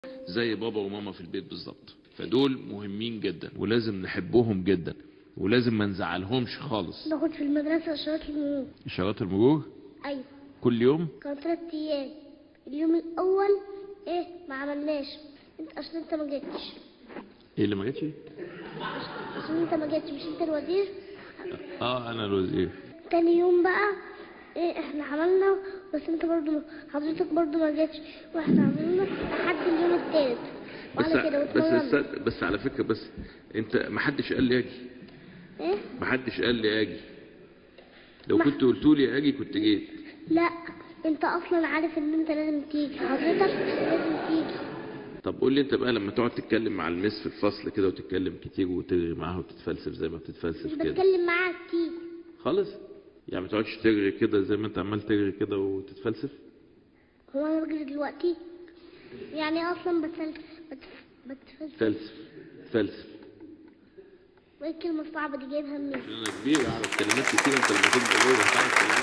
زي بابا وماما في البيت بالظبط فدول مهمين جدا ولازم نحبهم جدا ولازم ما نزعلهمش خالص ناخد في المدرسة إشارات المرور اشارات المرور أيوة كل يوم كان تلات أيام اليوم الأول إيه ما عملناش أنت عشان أنت ما جيتش ايه اللي ما جاتش عشان أنت ما جيتش مش أنت الوزير اه انا الوزير تاني يوم بقى إيه إحنا عملنا بس أنت برضو حضرتك برضو ما جيتش وإحنا عملنا لحد اليوم التالت بس وعلى كده بس واتمرنا بس, بس على فكره بس انت ما حدش قال لي اجي إيه ما حدش قال لي اجي لو ما- كنت قلت لي اجي كنت جيت لا أنت أصلا عارف إن أنت لازم تيجي حضرتك لازم تيجي طب قول لي انت بقى لما تقعد تتكلم مع المس في الفصل كده وتتكلم كتير وترغي معاها وتتفلسف زي ما مش بتتفلسف كده بتكلم معاك تيجي خالص يعني ما تقعدش ترغي كده زي ما انت عمال ترغي كده وتتفلسف هو انا بجري دلوقتي يعني اصلا بتفل بتف... بتفلسف فلسف فلسف وايه الكلمه الصعبه دي جايبها منين انا كبير اعرف كلمات كتير انت لما تبقى جوه هتعرف كلمات